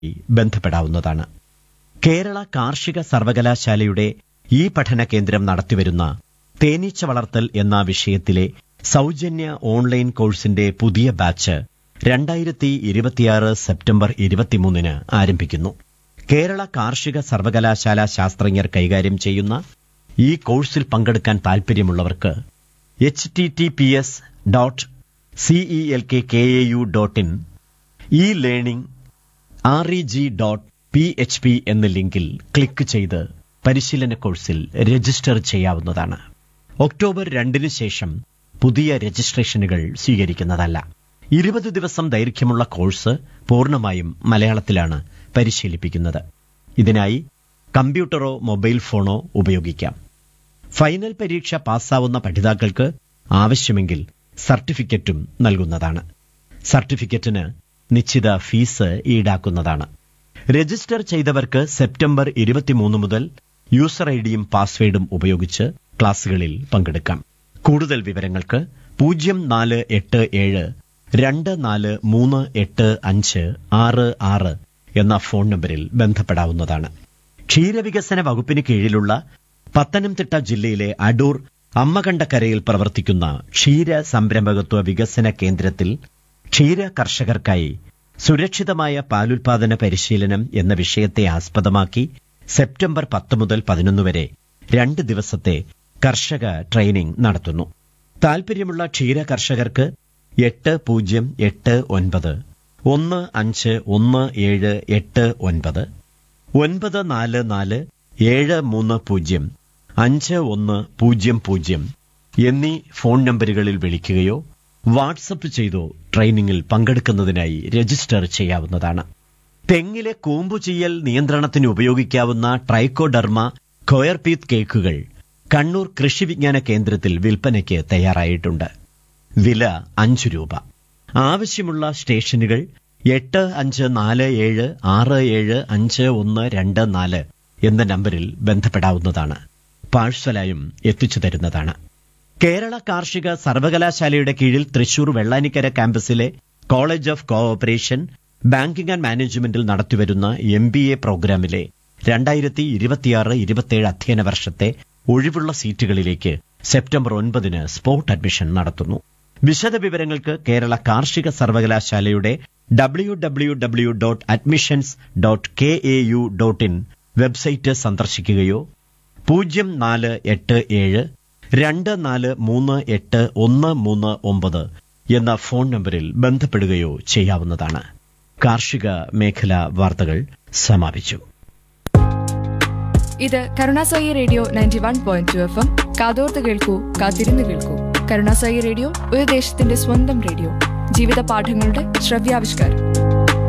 ബന്ധപ്പെടാവുന്നതാണ് കേരള കാർഷിക സർവകലാശാലയുടെ ഈ പഠന കേന്ദ്രം നടത്തിവരുന്ന തേനീച്ച വളർത്തൽ എന്ന വിഷയത്തിലെ സൗജന്യ ഓൺലൈൻ കോഴ്സിന്റെ പുതിയ ബാച്ച് രണ്ടായിരത്തി ഇരുപത്തിയാറ് സെപ്റ്റംബർ ഇരുപത്തിമൂന്നിന് ആരംഭിക്കുന്നു കേരള കാർഷിക സർവകലാശാല ശാസ്ത്രജ്ഞർ കൈകാര്യം ചെയ്യുന്ന ഈ കോഴ്സിൽ പങ്കെടുക്കാൻ താൽപ്പര്യമുള്ളവർക്ക് H T T P S dot CE L K K A U dot in e learning R E G dot P H P എന്ന ലിങ്കിൽ ക്ലിക്ക് ചെയ്ത് പരിശീലന കോഴ്സിൽ രജിസ്റ്റർ ചെയ്യാവുന്നതാണ് ഒക്ടോബർ രണ്ടിന് ശേഷം പുതിയ രജിസ്ട്രേഷനുകൾ സ്വീകരിക്കുന്നതല്ല ഇരുപത് ദിവസം ദൈർഘ്യമുള്ള കോഴ്സ് പൂർണ്ണമായും മലയാളത്തിലാണ് പരിശീലിപ്പിക്കുന്നത് ഇതിനായി കമ്പ്യൂട്ടറോ മൊബൈൽ ഫോണോ ഉപയോഗിക്കാം ഫൈനൽ പരീക്ഷ പാസ്സാവുന്ന പഠിതാക്കൾക്ക് ആവശ്യമെങ്കിൽ സർട്ടിഫിക്കറ്റും നൽകുന്നതാണ് സർട്ടിഫിക്കറ്റിന് നിശ്ചിത ഫീസ് ഈടാക്കുന്നതാണ് രജിസ്റ്റർ ചെയ്തവർക്ക് സെപ്റ്റംബർ ഇരുപത്തിമൂന്ന് മുതൽ യൂസർ ഐഡിയും പാസ്വേഡും ഉപയോഗിച്ച് ക്ലാസുകളിൽ പങ്കെടുക്കാം കൂടുതൽ വിവരങ്ങൾക്ക് പൂജ്യം നാല് എട്ട് ഏഴ് രണ്ട് നാല് മൂന്ന് എട്ട് അഞ്ച് ആറ് ആറ് എന്ന ഫോൺ നമ്പറിൽ ബന്ധപ്പെടാവുന്നതാണ് ക്ഷീരവികസന വകുപ്പിന് കീഴിലുള്ള പത്തനംതിട്ട ജില്ലയിലെ അടൂർ അമ്മകണ്ടക്കരയിൽ പ്രവർത്തിക്കുന്ന ക്ഷീര സംരംഭകത്വ വികസന കേന്ദ്രത്തിൽ ക്ഷീര കർഷകർക്കായി സുരക്ഷിതമായ പാലുൽപാദന പരിശീലനം എന്ന വിഷയത്തെ ആസ്പദമാക്കി സെപ്റ്റംബർ പത്ത് മുതൽ പതിനൊന്ന് വരെ രണ്ട് ദിവസത്തെ കർഷക ട്രെയിനിംഗ് നടത്തുന്നു താൽപര്യമുള്ള ക്ഷീര കർഷകർക്ക് എട്ട് പൂജ്യം എട്ട് ഒൻപത് ഒന്ന് അഞ്ച് ഒന്ന് ഏഴ് എട്ട് ഒൻപത് ഒൻപത് നാല് നാല് ഏഴ് മൂന്ന് പൂജ്യം അഞ്ച് ഒന്ന് പൂജ്യം പൂജ്യം എന്നീ ഫോൺ നമ്പറുകളിൽ വിളിക്കുകയോ വാട്സപ്പ് ചെയ്തോ ട്രെയിനിങ്ങിൽ പങ്കെടുക്കുന്നതിനായി രജിസ്റ്റർ ചെയ്യാവുന്നതാണ് തെങ്ങിലെ കൂമ്പുചീയൽ നിയന്ത്രണത്തിന് ഉപയോഗിക്കാവുന്ന ട്രൈക്കോഡർമ കൊയർപീത്ത് കേക്കുകൾ കണ്ണൂർ കൃഷി വിജ്ഞാന കേന്ദ്രത്തിൽ വിൽപ്പനയ്ക്ക് തയ്യാറായിട്ടുണ്ട് വില അഞ്ചു രൂപ ആവശ്യമുള്ള സ്റ്റേഷനുകൾ എട്ട് അഞ്ച് നാല് ഏഴ് ആറ് ഏഴ് അഞ്ച് ഒന്ന് രണ്ട് നാല് എന്ന നമ്പറിൽ ബന്ധപ്പെടാവുന്നതാണ് പാഴ്സലായും എത്തിച്ചു തരുന്നതാണ് കേരള കാർഷിക സർവകലാശാലയുടെ കീഴിൽ തൃശൂർ വെള്ളാനിക്കര ക്യാമ്പസിലെ college of cooperation banking and മാനേജ്മെന്റിൽ നടത്തിവരുന്ന എം ബി എ പ്രോഗ്രാമിലെ രണ്ടായിരത്തി ഇരുപത്തിയാറ് ഇരുപത്തിയേഴ് അധ്യയന വർഷത്തെ ഒഴിവുള്ള സീറ്റുകളിലേക്ക് സെപ്റ്റംബർ ഒൻപതിന് സ്പോട്ട് അഡ്മിഷൻ നടത്തുന്നു വിശദ വിവരങ്ങൾക്ക് കേരള കാർഷിക സർവകലാശാലയുടെ W W W dot admissions dot K A U dot in website സന്ദർശിക്കുകയോ പൂജ്യം നാല് എട്ട് ഏഴ് രണ്ട് നാല് മൂന്ന് എട്ട് ഒന്ന് മൂന്ന് ഒമ്പത് എന്ന ഫോൺ നമ്പറിൽ ബന്ധപ്പെടുകയോ ചെയ്യാവുന്നതാണ് കാർഷിക മേഖലാ വാർത്തകൾ സമാപിച്ചു ഇത് കരുണാസായി radio ninety one point two F M കാതോർത്ത് കേൾക്കൂ കാത്തിരുന്ന് കേൾക്കൂ കരുണാസായി റേഡിയോ ഒരു ദേശത്തിന്റെ സ്വന്തം റേഡിയോ ജീവിത പാഠങ്ങളുടെ ശ്രവ്യാവിഷ്കാരം